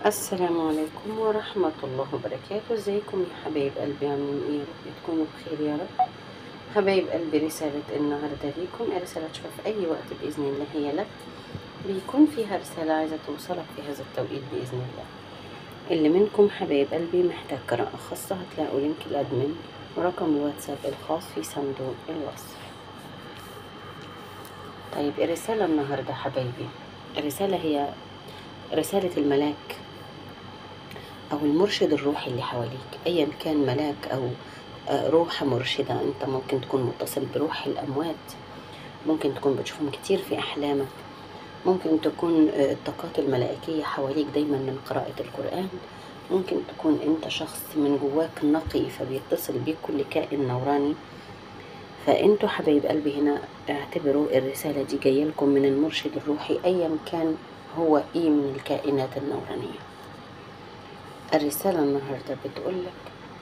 السلام عليكم ورحمة الله وبركاته ازيكم يا حبايب قلبي عاملين ايه يا رب تكونوا بخير يا رب حبايب قلبي رسالة النهاردة ليكم رسالة تشوفها في أي وقت بإذن الله هي لك بيكون فيها رسالة عايزة توصلك في هذا التوقيت بإذن الله اللي منكم حبايب قلبي محتاج قراءة خاصة هتلاقوا لينك الأدمن ورقم الواتساب الخاص في صندوق الوصف طيب الرسالة النهاردة حبايبي الرسالة هي رسالة الملاك أو المرشد الروحي اللي حواليك أيا كان ملاك أو آه، روح مرشدة أنت ممكن تكون متصل بروح الأموات ممكن تكون بتشوفهم كتير في أحلامك ممكن تكون آه، الطاقات الملائكية حواليك دايما من قراءة القرآن ممكن تكون أنت شخص من جواك نقي فبيتصل بيك كل كائن نوراني فأنتوا حبايب قلبي هنا اعتبروا الرسالة دي جاية لكم من المرشد الروحي أيا كان هو إيه من الكائنات النورانية الرسالة النهاردة بتقولك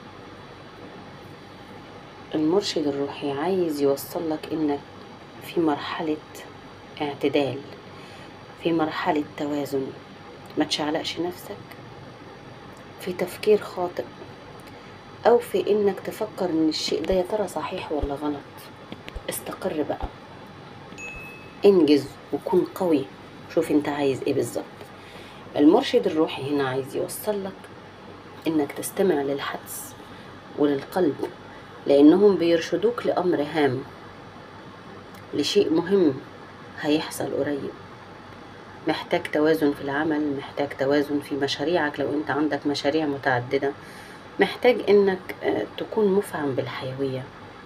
المرشد الروحي عايز يوصل لك إنك في مرحلة اعتدال في مرحلة توازن ما تشعلقش نفسك في تفكير خاطئ أو في إنك تفكر إن الشيء ده يا ترى صحيح ولا غلط استقر بقى انجز وكن قوي شوف انت عايز ايه بالظبط المرشد الروحي هنا عايز يوصل لك انك تستمع للحدس وللقلب لانهم بيرشدوك لامر هام لشيء مهم هيحصل قريب محتاج توازن في العمل محتاج توازن في مشاريعك لو انت عندك مشاريع متعددة محتاج انك آه، تكون مفعم بالحيوية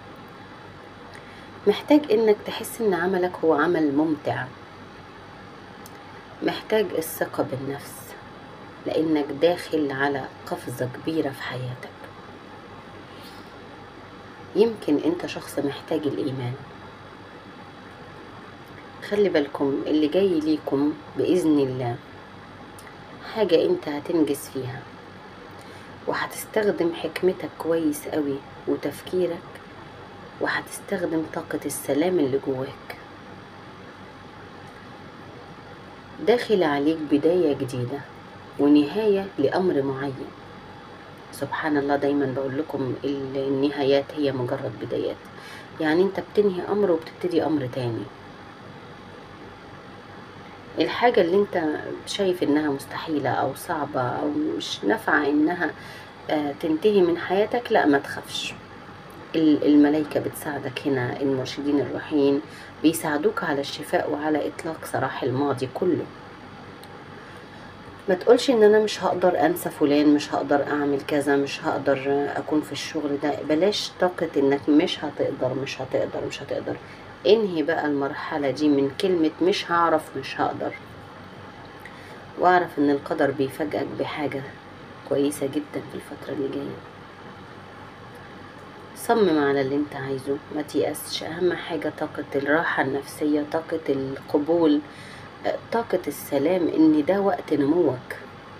محتاج انك تحس ان عملك هو عمل ممتع محتاج الثقة بالنفس لانك داخل على قفزة كبيرة في حياتك يمكن انت شخص محتاج الايمان خلي بالكم اللي جاي ليكم بإذن الله حاجة انت هتنجز فيها وهتستخدم حكمتك كويس قوي وتفكيرك وهتستخدم طاقة السلام اللي جواك داخل عليك بداية جديدة ونهاية لأمر معين سبحان الله دايما بقول لكم ال- النهايات هي مجرد بدايات يعني انت بتنهي أمر وبتبتدي أمر تاني الحاجة اللي انت شايف انها مستحيلة او صعبة او مش نافعة انها آه، تنتهي من حياتك لا ما تخافش ال- الملايكة بتساعدك هنا المرشدين الروحيين بيساعدوك على الشفاء وعلى اطلاق سراح الماضي كله ما تقولش ان انا مش هقدر انسى فلان مش هقدر اعمل كذا مش هقدر آه، اكون في الشغل ده بلاش طاقة انك مش هتقدر مش هتقدر مش هتقدر انهي بقى المرحلة دي من كلمة مش هعرف مش هقدر واعرف ان القدر بيفاجئك بحاجة كويسة جدا في الفترة اللي جاية صمم على اللي انت عايزه ما تيأسش اهم حاجة طاقة الراحة النفسية طاقة القبول آه، طاقة السلام ان ده وقت نموك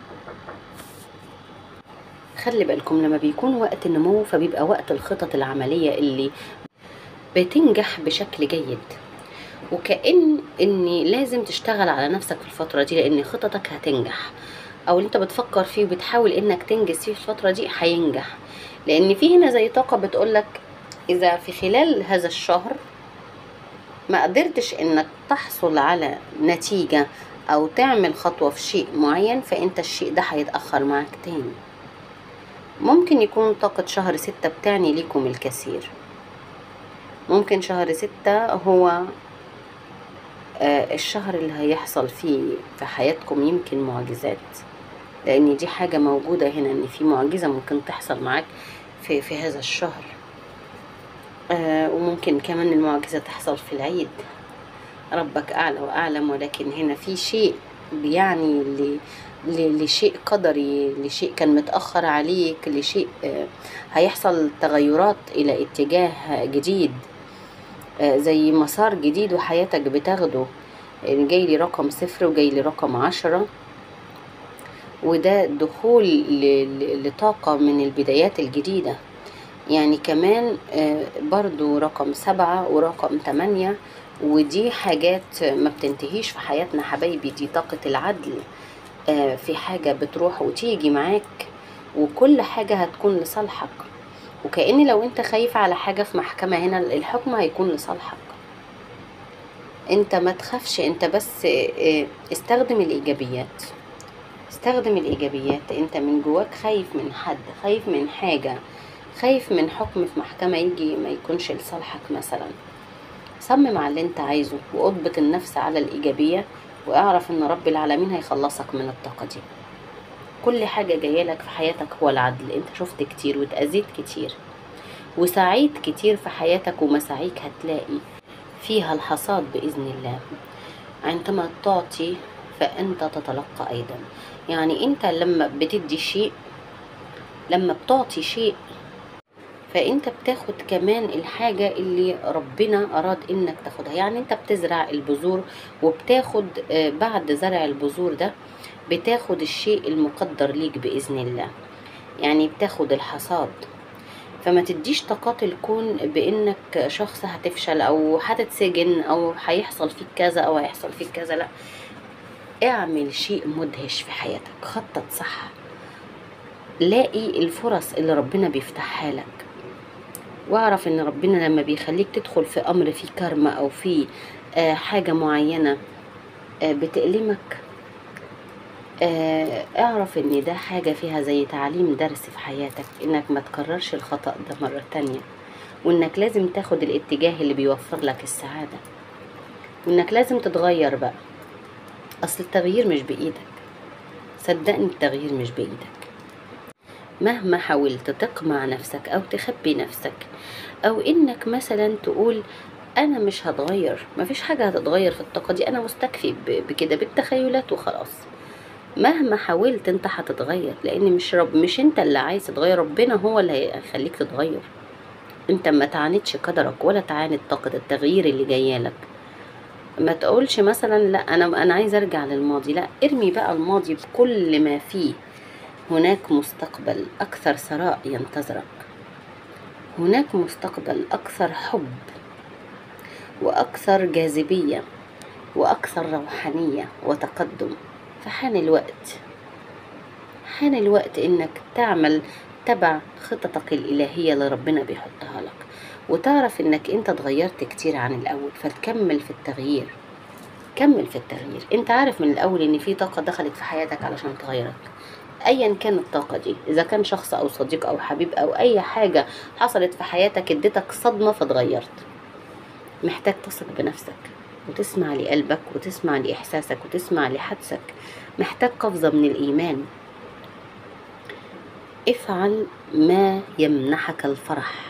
خلي بالكم لما بيكون وقت النمو فبيبقى وقت الخطط العملية اللي بتنجح بشكل جيد وكأن ان لازم تشتغل على نفسك في الفترة دي لان خططك هتنجح او اللي انت بتفكر فيه وبتحاول انك تنجز فيه في الفترة دي هينجح لان في هنا زي طاقة بتقولك اذا في خلال هذا الشهر ما قدرتش انك تحصل على نتيجة او تعمل خطوة في شيء معين فانت الشيء ده هيتأخر معك تاني ممكن يكون طاقة شهر ستة بتعني ليكم الكثير ممكن شهر ستة هو آه، الشهر اللي هيحصل فيه في حياتكم يمكن معجزات لان دي حاجة موجودة هنا ان في معجزة ممكن تحصل معاك في, في هذا الشهر آه، وممكن كمان المعجزة تحصل في العيد ربك أعلى وأعلم ولكن هنا في شيء بيعني ل- ل- لشيء قدري لشيء كان متأخر عليك لشيء آه، هيحصل تغيرات إلى اتجاه جديد آه، زي مسار جديد وحياتك بتاخده يعني جاي لي رقم صفر وجاي لي رقم عشرة وده دخول ل- ل- لطاقة من البدايات الجديدة يعني كمان آه، برضو رقم سبعة ورقم تمانية ودي حاجات ما بتنتهيش في حياتنا حبايبي دي طاقة العدل آه، في حاجة بتروح وتيجي معاك وكل حاجة هتكون لصالحك وكأن لو انت خايف على حاجة في محكمة هنا الحكم هيكون لصالحك انت ما تخافش انت بس آه، استخدم الايجابيات استخدم الايجابيات انت من جواك خايف من حد خايف من حاجة خايف من حكم في محكمة يجي ما يكونش لصالحك مثلا صمم على اللي انت عايزه واضبط النفس على الايجابية واعرف ان رب العالمين هيخلصك من الطاقة دي كل حاجة جاية لك في حياتك هو العدل انت شفت كتير واتأذيت كتير وسعيت كتير في حياتك ومساعيك هتلاقي فيها الحصاد بإذن الله عندما تعطي فأنت تتلقى أيضا يعني أنت لما بتدي شيء لما بتعطي شيء فأنت بتاخد كمان الحاجة اللي ربنا أراد إنك تاخدها يعني أنت بتزرع البذور وبتاخد آه، بعد زرع البذور ده بتاخد الشيء المقدر ليك بإذن الله يعني بتاخد الحصاد فما تديش طاقات الكون بانك شخص هتفشل او هتتسجن او هيحصل فيك كذا او هيحصل فيك كذا لا اعمل شيء مدهش في حياتك خطط صح لاقي الفرص اللي ربنا بيفتحها لك واعرف ان ربنا لما بيخليك تدخل في امر فيه كارما او في آه، حاجة معينة آه، بتألمك آه، اعرف ان ده حاجة فيها زي تعليم درس في حياتك انك ما تكررش الخطأ ده مرة تانية وانك لازم تاخد الاتجاه اللي بيوفر لك السعادة وانك لازم تتغير بقى اصل التغيير مش بايدك صدقني التغيير مش بايدك مهما حاولت تقمع نفسك او تخبي نفسك او انك مثلا تقول انا مش هتغير مفيش حاجة هتتغير في الطاقة دي انا مستكفي ب- بكده بالتخيلات وخلاص مهما حاولت انت هتتغير لان مش رب مش انت اللي عايز تتغير ربنا هو اللي هيخليك تتغير انت ما تعاندش قدرك ولا تعاند طاقة التغيير اللي جايالك ما تقولش مثلا لا انا انا عايز ارجع للماضي لا ارمي بقى الماضي بكل ما فيه هناك مستقبل اكثر ثراء ينتظرك هناك مستقبل اكثر حب واكثر جاذبيه واكثر روحانيه وتقدم فحان الوقت حان الوقت انك تعمل تبع خططك الالهيه اللي ربنا بيحطها لك وتعرف انك انت اتغيرت كتير عن الاول فتكمل في التغيير كمل في التغيير انت عارف من الاول ان في طاقه دخلت في حياتك علشان تغيرك ايا كان الطاقه دي اذا كان شخص او صديق او حبيب او اي حاجه حصلت في حياتك اديتك صدمه فاتغيرت محتاج تثق بنفسك وتسمع لقلبك وتسمع لإحساسك وتسمع لحدسك محتاج قفزة من الإيمان افعل ما يمنحك الفرح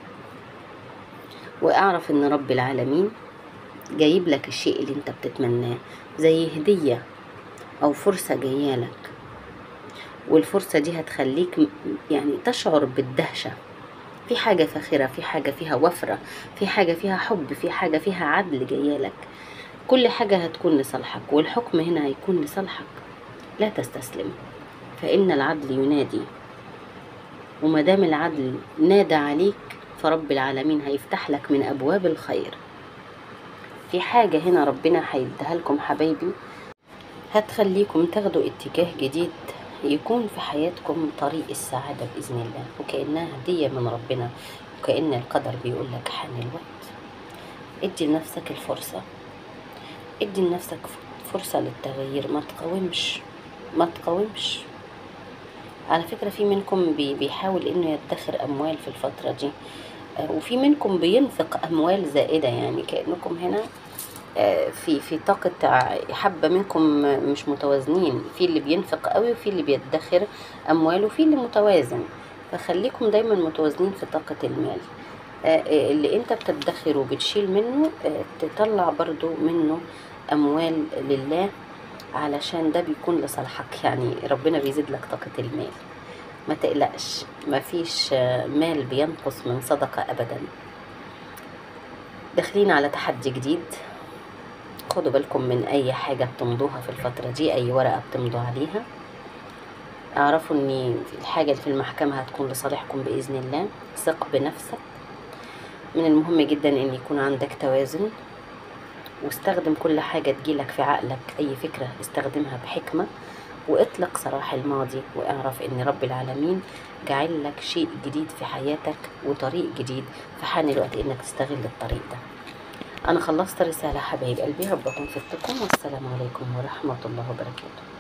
واعرف ان رب العالمين جايب لك الشيء اللي انت بتتمناه زي هدية او فرصة جايالك والفرصة دي هتخليك م- يعني تشعر بالدهشة في حاجة فاخرة في حاجة فيها وفرة في حاجة فيها حب في حاجة فيها عدل جايالك كل حاجة هتكون لصالحك والحكم هنا هيكون لصالحك لا تستسلم فإن العدل ينادي وما دام العدل نادى عليك فرب العالمين هيفتح لك من أبواب الخير في حاجة هنا ربنا هيديها لكم حبايبي هتخليكم تاخدوا اتجاه جديد يكون في حياتكم طريق السعادة بإذن الله وكأنها هدية من ربنا وكأن القدر بيقول لك حان الوقت ادي لنفسك الفرصة ادي لنفسك فرصة للتغيير ما تقاومش ما تقاومش على فكرة في منكم بي- بيحاول انه يدخر اموال في الفترة دي آه، وفي منكم بينفق اموال زائدة يعني كأنكم هنا آه، في في طاقة ع- حبة منكم مش متوازنين في اللي بينفق قوي وفي اللي بيدخر اموال وفي اللي متوازن فخليكم دايما متوازنين في طاقة المال آه، آه، اللي انت بتدخره وبتشيل منه آه، تطلع برضو منه اموال لله علشان ده بيكون لصالحك يعني ربنا بيزيد لك طاقة المال ما تقلقش ما فيش آه، مال بينقص من صدقة أبدا داخلين على تحدي جديد خدوا بالكم من أي حاجة بتمضوها في الفترة دي أي ورقة بتمضوا عليها اعرفوا ان الحاجة اللي في المحكمة هتكون لصالحكم بإذن الله ثق بنفسك من المهم جدا ان يكون عندك توازن واستخدم كل حاجة تجيلك في عقلك أي فكرة استخدمها بحكمة واطلق سراح الماضي واعرف ان رب العالمين جعل لك شيء جديد في حياتك وطريق جديد فحان الوقت انك تستغل الطريق ده انا خلصت رسالة حبايب قلبي ربكم في التقوى والسلام عليكم ورحمة الله وبركاته